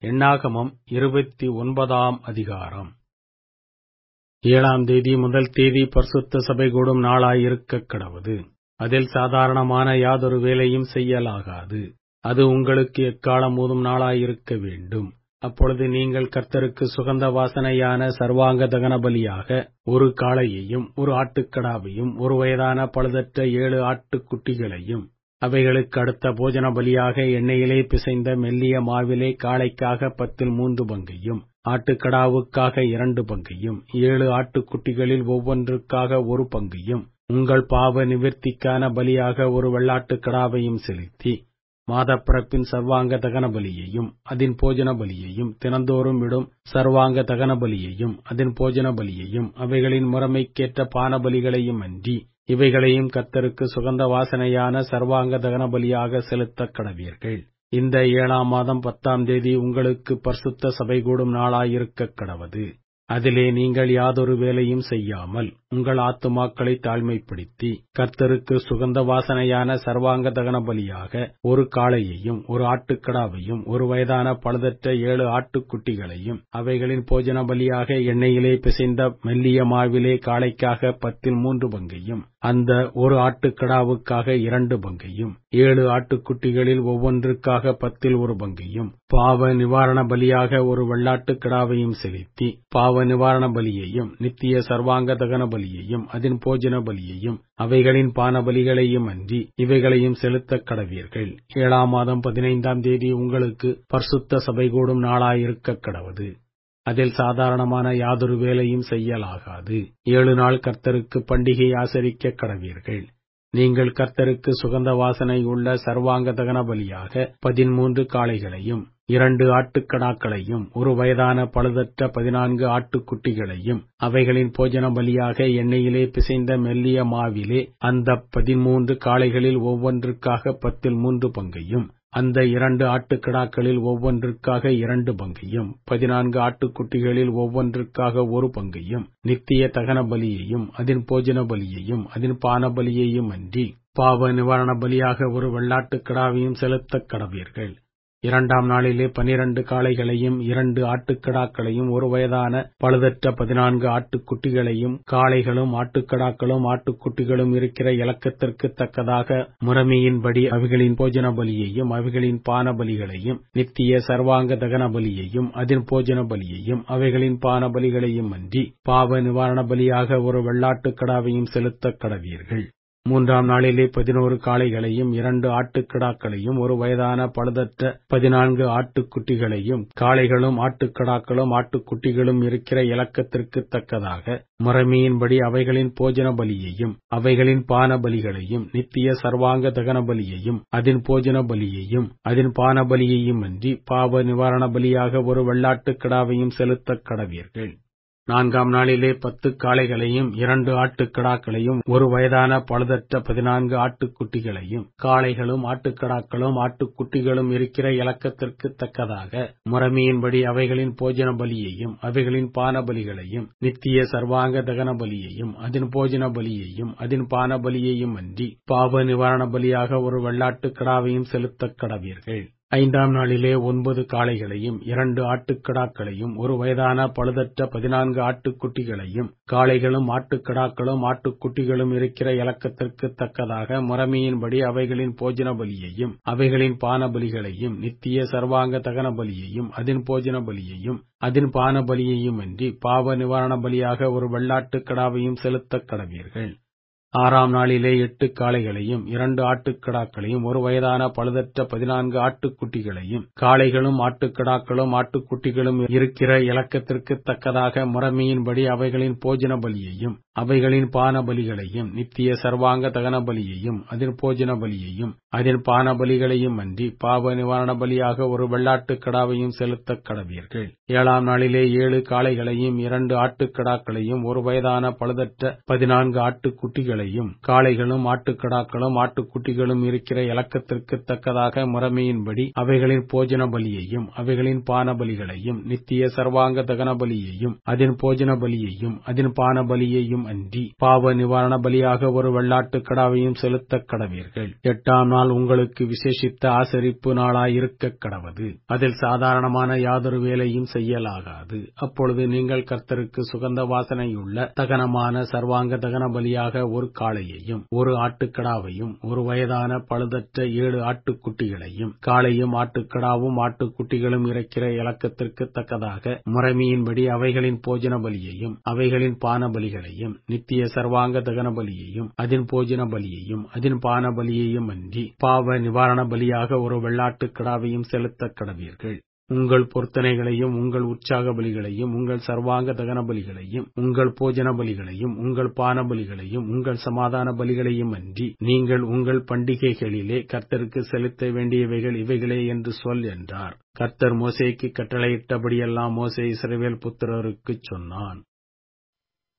எண்ணாகமம் இருபத்தி ஒன்பதாம் அதிகாரம் ஏழாம் தேதி முதல் தேதி பரிசுத்த சபை கூடும் நாளாயிருக்கக் கடவது அதில் சாதாரணமான யாதொரு வேலையும் செய்யலாகாது அது உங்களுக்கு எக்காலம் ஊதும் நாளாயிருக்க வேண்டும் அப்பொழுது நீங்கள் கர்த்தருக்கு சுகந்த வாசனையான சர்வாங்க தகன பலியாக ஒரு காளையையும் ஒரு ஆட்டுக்கடாவையும் ஒரு வயதான பழுதற்ற ஏழு ஆட்டுக்குட்டிகளையும் அவைகளுக்கு அடுத்த போஜன பலியாக எண்ணெயிலே பிசைந்த மெல்லிய மாவிலே காளைக்காக பத்தில் மூன்று பங்கையும் ஆட்டுக்கடாவுக்காக இரண்டு பங்கையும் ஏழு ஆட்டுக்குட்டிகளில் ஒவ்வொன்றுக்காக ஒரு பங்கையும் உங்கள் பாவ நிவிர்த்திக்கான பலியாக ஒரு வெள்ளாட்டுக்கடாவையும் செலுத்தி மாதப்பிறப்பின் சர்வாங்க தகன பலியையும் அதன் போஜன பலியையும் தினந்தோறும் விடும் சர்வாங்க தகன பலியையும் அதன் போஜன பலியையும் அவைகளின் முறைமைக்கேற்ற பான பலிகளையும் அன்றி இவைகளையும் கத்தருக்கு சுகந்த வாசனையான சர்வாங்க தகன பலியாக செலுத்தக் கடவீர்கள் இந்த ஏழாம் மாதம் பத்தாம் தேதி உங்களுக்கு பரிசுத்த சபை கூடும் நாளாயிருக்கக் கடவது அதிலே நீங்கள் யாதொரு வேலையும் செய்யாமல் உங்கள் ஆத்துமாக்களை தாழ்மைப்படுத்தி கர்த்தருக்கு சுகந்த வாசனையான சர்வாங்க தகன பலியாக ஒரு காளையையும் ஒரு ஆட்டுக்கடாவையும் ஒரு வயதான பழுதற்ற ஏழு ஆட்டுக்குட்டிகளையும் அவைகளின் போஜன பலியாக எண்ணெயிலே பிசைந்த மெல்லிய மாவிலே காளைக்காக பத்தில் மூன்று பங்கையும் அந்த ஒரு ஆட்டுக்கடாவுக்காக இரண்டு பங்கையும் ஏழு ஆட்டுக்குட்டிகளில் ஒவ்வொன்றுக்காக பத்தில் ஒரு பங்கையும் பாவ நிவாரண பலியாக ஒரு வெள்ளாட்டுக்கடாவையும் செலுத்தி பாவ நிவாரண பலியையும் நித்திய சர்வாங்க தகன பலியையும் அதன் போஜன பலியையும் அவைகளின் பான பலிகளையும் அன்றி இவைகளையும் செலுத்தக் கடவீர்கள் ஏழாம் மாதம் பதினைந்தாம் தேதி உங்களுக்கு பரிசுத்த சபை கூடும் நாளாயிருக்கக் கடவது அதில் சாதாரணமான யாதொரு வேலையும் செய்யலாகாது ஏழு நாள் கர்த்தருக்கு பண்டிகை ஆசரிக்க கடவீர்கள் நீங்கள் கர்த்தருக்கு சுகந்த வாசனை உள்ள சர்வாங்க தகன பலியாக பதிமூன்று காளைகளையும் இரண்டு ஆட்டுக்கடாக்களையும் ஒரு வயதான பழுதற்ற பதினான்கு ஆட்டுக்குட்டிகளையும் அவைகளின் போஜன பலியாக எண்ணெயிலே பிசைந்த மெல்லிய மாவிலே அந்த பதிமூன்று காளைகளில் ஒவ்வொன்றுக்காக பத்தில் மூன்று பங்கையும் அந்த இரண்டு ஆட்டுக்கடாக்களில் ஒவ்வொன்றுக்காக இரண்டு பங்கையும் பதினான்கு ஆட்டுக்குட்டிகளில் ஒவ்வொன்றுக்காக ஒரு பங்கையும் நித்திய தகன பலியையும் அதன் போஜன பலியையும் அதன் பான பலியையும் அன்றி பாவ நிவாரண பலியாக ஒரு வெள்ளாட்டுக்கடாவையும் செலுத்தக் கடவீர்கள் இரண்டாம் நாளிலே பனிரண்டு காளைகளையும் இரண்டு ஆட்டுக்கடாக்களையும் ஒரு வயதான பழுதற்ற பதினான்கு ஆட்டுக்குட்டிகளையும் காளைகளும் ஆட்டுக்கடாக்களும் ஆட்டுக்குட்டிகளும் இருக்கிற இலக்கத்திற்கு தக்கதாக முறைமையின்படி அவைகளின் போஜன பலியையும் அவைகளின் பான பலிகளையும் நித்திய சர்வாங்க தகன பலியையும் அதன் போஜன பலியையும் அவைகளின் பான பலிகளையும் அன்றி பாவ நிவாரண பலியாக ஒரு வெள்ளாட்டுக்கடாவையும் செலுத்தக் கடவீர்கள் மூன்றாம் நாளிலே பதினோரு காளைகளையும் இரண்டு ஆட்டுக்கடாக்களையும் ஒரு வயதான பழுதற்ற பதினான்கு ஆட்டுக்குட்டிகளையும் காளைகளும் ஆட்டுக்கடாக்களும் ஆட்டுக்குட்டிகளும் இருக்கிற இலக்கத்திற்கு தக்கதாக முறைமையின்படி அவைகளின் போஜன பலியையும் அவைகளின் பான பலிகளையும் நித்திய சர்வாங்க தகன பலியையும் அதன் போஜன பலியையும் அதன் பான பலியையும் அன்றி பாவ நிவாரண பலியாக ஒரு வெள்ளாட்டுக்கடாவையும் செலுத்தக் கடவீர்கள் நான்காம் நாளிலே பத்து காளைகளையும் இரண்டு ஆட்டுக்கடாக்களையும் ஒரு வயதான பழுதற்ற பதினான்கு ஆட்டுக்குட்டிகளையும் காளைகளும் ஆட்டுக்கடாக்களும் ஆட்டுக்குட்டிகளும் இருக்கிற இலக்கத்திற்கு தக்கதாக முறைமையின்படி அவைகளின் போஜன பலியையும் அவைகளின் பான பலிகளையும் நித்திய சர்வாங்க தகன பலியையும் அதன் போஜன பலியையும் அதன் பான பலியையும் அன்றி பாவ நிவாரண பலியாக ஒரு வெள்ளாட்டுக்கடாவையும் செலுத்தக் கடவீர்கள் ஐந்தாம் நாளிலே ஒன்பது காளைகளையும் இரண்டு ஆட்டுக்கடாக்களையும் ஒரு வயதான பழுதற்ற பதினான்கு ஆட்டுக்குட்டிகளையும் காளைகளும் ஆட்டுக்கடாக்களும் ஆட்டுக்குட்டிகளும் இருக்கிற இலக்கத்திற்கு தக்கதாக முறைமையின்படி அவைகளின் போஜன பலியையும் அவைகளின் பான பலிகளையும் நித்திய சர்வாங்க தகன பலியையும் அதன் போஜன பலியையும் அதன் பான பலியையும் அன்றி பாவ நிவாரண பலியாக ஒரு வெள்ளாட்டுக்கடாவையும் செலுத்தக் கடவீர்கள் ஆறாம் நாளிலே எட்டு காளைகளையும் இரண்டு ஆட்டுக்கடாக்களையும் ஒரு வயதான பழுதற்ற பதினான்கு ஆட்டுக்குட்டிகளையும் காளைகளும் ஆட்டுக்கடாக்களும் ஆட்டுக்குட்டிகளும் இருக்கிற இலக்கத்திற்கு தக்கதாக முறைமையின்படி அவைகளின் போஜன பலியையும் அவைகளின் பான பலிகளையும் நித்திய சர்வாங்க தகன பலியையும் அதன் போஜன பலியையும் அதன் பான பலிகளையும் அன்றி பாவ நிவாரண பலியாக ஒரு வெள்ளாட்டுக்கடாவையும் செலுத்தக் கடவீர்கள் ஏழாம் நாளிலே ஏழு காளைகளையும் இரண்டு ஆட்டுக்கடாக்களையும் ஒரு வயதான பழுதற்ற பதினான்கு ஆட்டுக்குட்டிகளையும் பலிகளையும் காளைகளும் ஆட்டுக்கடாக்களும் ஆட்டுக்குட்டிகளும் இருக்கிற இலக்கத்திற்கு தக்கதாக முறைமையின்படி அவைகளின் போஜன பலியையும் அவைகளின் பான பலிகளையும் நித்திய சர்வாங்க தகன பலியையும் அதன் போஜன பலியையும் அதன் பான பலியையும் அன்றி பாவ நிவாரண பலியாக ஒரு வெள்ளாட்டுக் கடாவையும் செலுத்தக் கடவீர்கள் எட்டாம் நாள் உங்களுக்கு விசேஷித்த ஆசரிப்பு நாளாயிருக்க கடவது அதில் சாதாரணமான யாதொரு வேலையும் செய்யலாகாது அப்பொழுது நீங்கள் கர்த்தருக்கு சுகந்த வாசனையுள்ள தகனமான சர்வாங்க தகன பலியாக ஒரு காளையையும் ஒரு ஆட்டுக்கடாவையும் ஒரு வயதான பழுதற்ற ஏழு ஆட்டுக்குட்டிகளையும் காளையும் ஆட்டுக்கடாவும் ஆட்டுக்குட்டிகளும் இறக்கிற இலக்கத்திற்கு தக்கதாக முறைமையின்படி அவைகளின் போஜன பலியையும் அவைகளின் பான பலிகளையும் நித்திய சர்வாங்க தகன பலியையும் அதன் போஜன பலியையும் அதன் பான பலியையும் அன்றி பாவ நிவாரண பலியாக ஒரு வெள்ளாட்டுக் கடாவையும் செலுத்தக் கடவீர்கள் உங்கள் பொருத்தனைகளையும் உங்கள் உற்சாக பலிகளையும் உங்கள் சர்வாங்க தகன பலிகளையும் உங்கள் போஜன பலிகளையும் உங்கள் பான பலிகளையும் உங்கள் சமாதான பலிகளையும் அன்றி நீங்கள் உங்கள் பண்டிகைகளிலே கர்த்தருக்கு செலுத்த வேண்டியவைகள் இவைகளே என்று சொல் என்றார் கர்த்தர் மோசேக்கு கட்டளையிட்டபடியெல்லாம் மோசே இஸ்ரவேல் புத்திரருக்குச் சொன்னான்